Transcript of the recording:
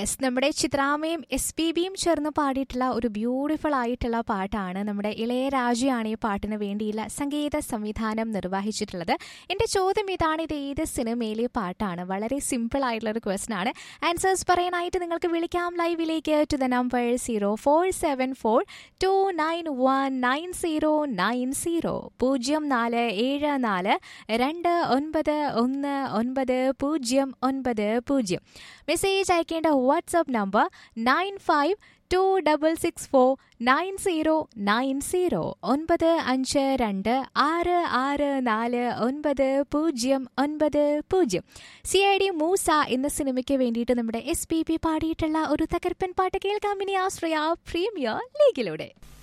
yes നമ്മുടെ ചിത്രാമയും S P ബിയും ചേർന്ന് പാടിയിട്ടുള്ള ഒരു ബ്യൂട്ടിഫുൾ ആയിട്ടുള്ള പാട്ടാണ് നമ്മുടെ ഇളയരാജയാണ് ഈ പാട്ടിന് വേണ്ടിയുള്ള സംഗീത സംവിധാനം നിർവഹിച്ചിട്ടുള്ളത് എൻ്റെ ചോദ്യം ഇതാണ് ഇത് ഏത് സിനിമയിലെ പാട്ടാണ് വളരെ സിമ്പിൾ ആയിട്ടുള്ള ഒരു ക്വസ്റ്റൻ ആണ് ആൻസേഴ്സ് പറയാനായിട്ട് നിങ്ങൾക്ക് വിളിക്കാം ലൈവിലേക്ക് to the number zero four seven four two nine one nine zero nine zero പൂജ്യം നാല് ഏഴ് നാല് രണ്ട് ഒൻപത് ഒന്ന് ഒൻപത് പൂജ്യം ഒൻപത് പൂജ്യം മെസ്സേജ് അയക്കേണ്ട WhatsApp number nine five two double six four nine zero nine zero ഒൻപത് അഞ്ച് രണ്ട് ആറ് ആറ് നാല് ഒൻപത് പൂജ്യം ഒൻപത് പൂജ്യം സി ഐ ഡി മൂസ എന്ന സിനിമയ്ക്ക് വേണ്ടിയിട്ട് നമ്മുടെ എസ് പി പി പാടിയിട്ടുള്ള ഒരു തകർപ്പൻ പാട്ട് കേൾക്കാം ഇനി ആശ്രയ പ്രീമിയർ ലീഗിലൂടെ